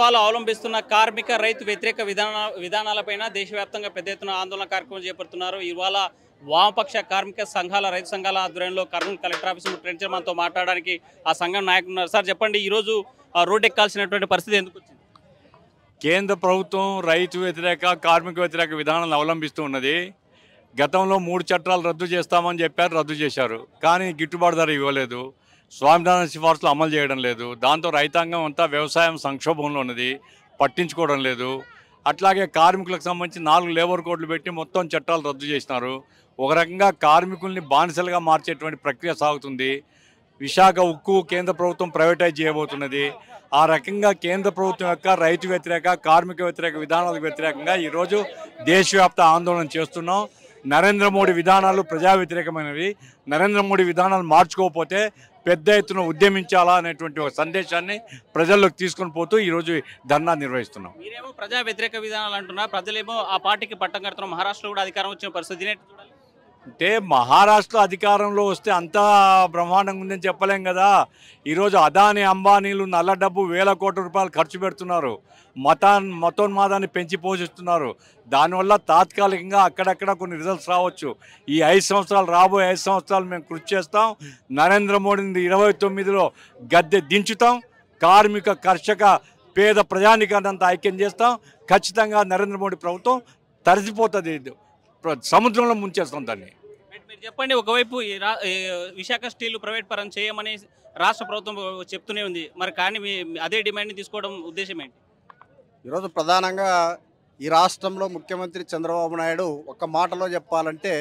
ప్రభుత్వాలు అవలంబిస్తున్న కార్మిక రైతు వ్యతిరేక విధాన విధానాలపైన దేశవ్యాప్తంగా పెద్ద ఎత్తున ఆందోళన కార్యక్రమం చేపడుతున్నారు ఇవాళ వామపక్ష కార్మిక సంఘాల రైతు సంఘాల ఆధ్వర్యంలో కర్నూలు కలెక్టర్ ఆఫీస్ ముట్టడించారు మనతో మాట్లాడడానికి ఆ సంఘం నాయకులు ఉన్నారు సార్ చెప్పండి ఈరోజు ఆ, రోడ్డు ఎక్కాల్సినటువంటి పరిస్థితి ఎందుకు వచ్చింది కేంద్ర ప్రభుత్వం రైతు వ్యతిరేక కార్మిక వ్యతిరేక విధానాలను అవలంబిస్తూ ఉన్నది గతంలో మూడు చట్టాలు రద్దు చేస్తామని చెప్పారు రద్దు చేశారు కానీ గిట్టుబాటు ధర ఇవ్వలేదు స్వామినాథన సిఫార్సులు అమలు చేయడం లేదు దాంతో రైతాంగం అంతా వ్యవసాయం సంక్షోభంలో ఉన్నది పట్టించుకోవడం లేదు అట్లాగే కార్మికులకు సంబంధించి నాలుగు లేబర్ కోడ్లు పెట్టి మొత్తం చట్టాలు రద్దు చేసినారు ఒక రకంగా కార్మికుల్ని బానిసలుగా మార్చేటువంటి ప్రక్రియ సాగుతుంది విశాఖ ఉక్కు కేంద్ర ప్రభుత్వం ప్రైవేటైజ్ చేయబోతున్నది ఆ రకంగా కేంద్ర ప్రభుత్వం యొక్క రైతు వ్యతిరేక కార్మిక వ్యతిరేక విధానాలకు వ్యతిరేకంగా ఈరోజు దేశవ్యాప్త ఆందోళన చేస్తున్నాం నరేంద్ర మోడీ విధానాలు ప్రజా వ్యతిరేకమైనవి నరేంద్ర మోడీ విధానాలు మార్చుకోకపోతే పెద్ద ఎత్తున ఉద్యమించాలా అనేటువంటి ఒక సందేశాన్ని ప్రజల్లోకి తీసుకొని పోతూ ఈరోజు ధర్నా నిర్వహిస్తున్నాం మీరేమో ప్రజా వ్యతిరేక విధానాలు అంటున్నారు ప్రజలేమో ఆ పార్టీకి పట్టం కడుతున్నారు మహారాష్ట్రలో కూడా అధికారం వచ్చిన పరిస్థితి దీన్ని ఎట్లా చూడాలి? అంటే మహారాష్ట్ర అధికారంలో వస్తే అంతా బ్రహ్మాండంగా ఉందని చెప్పలేం కదా ఈరోజు అదాని అంబానీలు నల్ల డబ్బు వేల కోట్ల రూపాయలు ఖర్చు పెడుతున్నారు మతా మతోన్మాదాన్ని పెంచి పోషిస్తున్నారు దానివల్ల తాత్కాలికంగా అక్కడక్కడ కొన్ని రిజల్ట్స్ రావచ్చు ఈ ఐదు సంవత్సరాలు రాబోయే ఐదు సంవత్సరాలు మేము కృషి చేస్తాం నరేంద్ర మోడీని ఇరవై తొమ్మిదిలో గద్దె దించుతాం కార్మిక కర్షక పేద ప్రజానికాన్నంతా ఐక్యం చేస్తాం ఖచ్చితంగా నరేంద్ర మోడీ ప్రభుత్వం తరిసిపోతుంది ప్ర- సముద్రంలో ముంచేస్తాం దాన్ని మీరు- మీరు చెప్పండి ఒకవైపు ఈ రా- ఈ విశాఖ స్టీల్ ప్రైవేట్ పరం చేయమని రాష్ట్ర ప్రభుత్వం చెప్తూనే ఉంది మరి కానీ మీ అదే డిమాండ్ని తీసుకోవడం ఉద్దేశం ఏంటి ఈరోజు ప్రధానంగా ఈ రాష్ట్రంలో ముఖ్యమంత్రి చంద్రబాబు నాయుడు ఒక మాటలో చెప్పాలంటే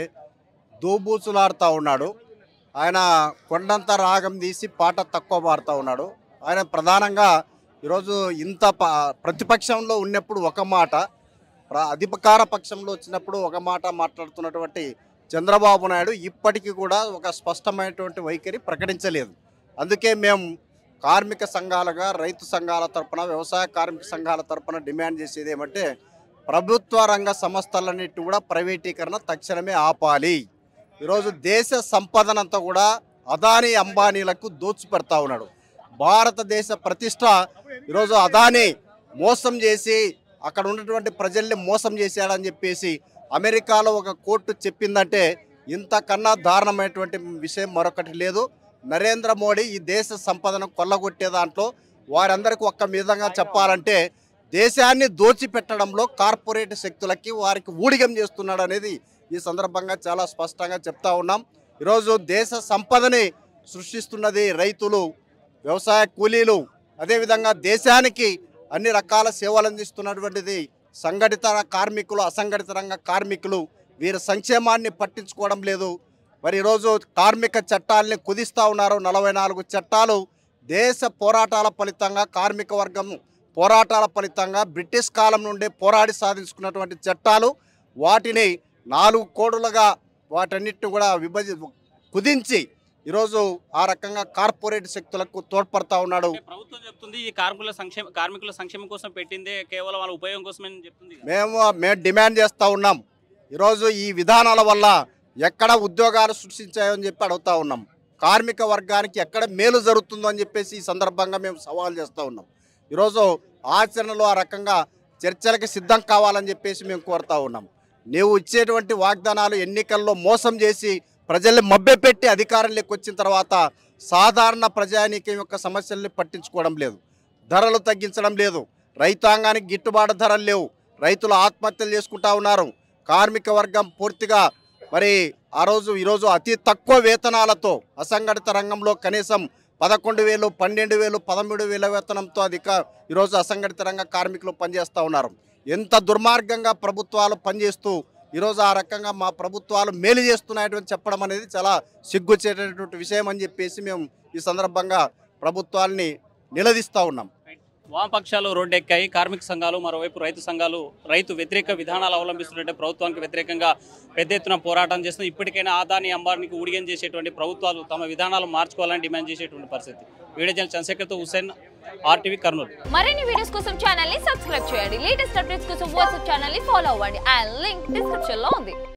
దూబూచులాడుతూ ఉన్నాడు ఆయన కొండంత రాగం తీసి పాట తక్కువ పాడుతూ ఉన్నాడు ఆయన ప్రధానంగా ఈరోజు ఇంత ప- ప్రతిపక్షంలో ఉన్నప్పుడు ఒక మాట ప్ర- అధికార పక్షంలో వచ్చినప్పుడు ఒక మాట మాట్లాడుతున్నటువంటి చంద్రబాబు నాయుడు ఇప్పటికీ కూడా ఒక స్పష్టమైనటువంటి వైఖరి ప్రకటించలేదు అందుకే మేము కార్మిక సంఘాలుగా రైతు సంఘాల తరపున వ్యవసాయ కార్మిక సంఘాల తరపున డిమాండ్ చేసేది ఏమంటే ప్రభుత్వ రంగ సంస్థలన్నిటి కూడా ప్రైవేటీకరణ తక్షణమే ఆపాలి ఈరోజు దేశ సంపదనంతా కూడా అదానీ అంబానీలకు దోచిపెడతా ఉన్నాడు భారతదేశ ప్రతిష్ట ఈరోజు అదానీ మోసం చేసి అక్కడ ఉన్నటువంటి ప్రజల్ని మోసం చేశాడని చెప్పేసి అమెరికాలో ఒక కోర్టు చెప్పిందంటే ఇంతకన్నా దారుణమైనటువంటి విషయం మరొకటి లేదు నరేంద్ర మోడీ ఈ దేశ సంపదను కొల్లగొట్టే దాంట్లో వారందరికీ ఒక్క విధంగా చెప్పాలంటే దేశాన్ని దోచిపెట్టడంలో కార్పొరేట్ శక్తులకి వారికి ఊడిగం చేస్తున్నాడు అనేది ఈ సందర్భంగా చాలా స్పష్టంగా చెప్తా ఉన్నాం ఈరోజు దేశ సంపదని సృష్టిస్తున్నది రైతులు వ్యవసాయ కూలీలు అదేవిధంగా దేశానికి అన్ని రకాల సేవలు అందిస్తున్నటువంటిది సంఘటిత కార్మికులు అసంఘటిత రంగ కార్మికులు వీరి సంక్షేమాన్ని పట్టించుకోవడం లేదు మరి ఈరోజు కార్మిక చట్టాలని కుదిస్తూ ఉన్నారు నలభై నాలుగు చట్టాలు దేశ పోరాటాల ఫలితంగా కార్మిక వర్గం పోరాటాల ఫలితంగా బ్రిటిష్ కాలం నుండి పోరాడి సాధించుకున్నటువంటి చట్టాలు వాటిని నాలుగు కోడులుగా వాటన్నిటిని కూడా విభజి కుదించి ఈరోజు ఆ రకంగా కార్పొరేట్ శక్తులకు తోడ్పడతా ఉన్నాడు అంటే ప్రభుత్వం చెప్తుంది ఈ కార్మికుల సంక్షేమ కార్మికుల సంక్షేమం కోసం పెట్టిందే కేవలం వాళ్ళ ఉపయోగం కోసమే అని చెప్తుంది కదా. మేము మేము డిమాండ్ చేస్తూ ఉన్నాం ఈరోజు ఈ విధానాల వల్ల ఎక్కడ ఉద్యోగాలు సృష్టించాయని చెప్పి అడుగుతా ఉన్నాం కార్మిక వర్గానికి ఎక్కడ మేలు జరుగుతుందో అని చెప్పేసి ఈ సందర్భంగా మేము సవాల్ చేస్తూ ఉన్నాం ఈరోజు ఆచరణలో ఆ రకంగా చర్చలకి సిద్ధం కావాలని చెప్పేసి మేము కోరుతా ఉన్నాం నీవు ఇచ్చేటువంటి వాగ్దానాలు ఎన్నికల్లో మోసం చేసి ప్రజల్ని మభ్యపెట్టి అధికారంలోకి వచ్చిన తర్వాత సాధారణ ప్రజానీకం యొక్క సమస్యల్ని పట్టించుకోవడం లేదు ధరలు తగ్గించడం లేదు రైతాంగానికి గిట్టుబాటు ధరలు లేవు రైతులు ఆత్మహత్యలు చేసుకుంటా ఉన్నారు కార్మిక వర్గం పూర్తిగా మరి ఆ రోజు ఈరోజు అతి తక్కువ వేతనాలతో అసంఘటిత రంగంలో కనీసం పదకొండు వేలు పన్నెండు వేలు పదమూడు వేల వేతనంతో అధిక ఈరోజు అసంఘటిత రంగ కార్మికులు పనిచేస్తూ ఉన్నారు ఎంత దుర్మార్గంగా ప్రభుత్వాలు పనిచేస్తూ ఈరోజు ఆ రకంగా మా ప్రభుత్వాలు మేలు చేస్తున్నాయని చెప్పడం అనేది చాలా సిగ్గుచేటటువంటి విషయం అని చెప్పేసి మేము ఈ సందర్భంగా ప్రభుత్వాల్ని నిలదీస్తూ ఉన్నాం వామపక్షాలు రోడ్డు ఎక్కాయి కార్మిక సంఘాలు మరోవైపు రైతు సంఘాలు రైతు వ్యతిరేక విధానాలు అవలంబిస్తుంటే ప్రభుత్వానికి వ్యతిరేకంగా పెద్ద ఎత్తున పోరాటం చేస్తుంది ఇప్పటికైనా ఆదాని అంబానికి ఊడిగం చేసేటువంటి ప్రభుత్వాలు తమ విధానాలు మార్చుకోవాలని డిమాండ్ చేసేటువంటి పరిస్థితి వీడియో జర్నలిస్ట్ చంద్రశేఖర్తో హుసేన్ ఆర్టీవీ కర్నూలు మరిన్ని వీడియోస్ కోసం ఛానల్ ని సబ్స్క్రైబ్ చేయండి లేటెస్ట్ అప్డేట్స్ కోసం వాట్సాప్ ఛానల్ ని ఫాలో అవ్వండి అండ్ లింక్ డిస్క్రిప్షన్ లో ఉంది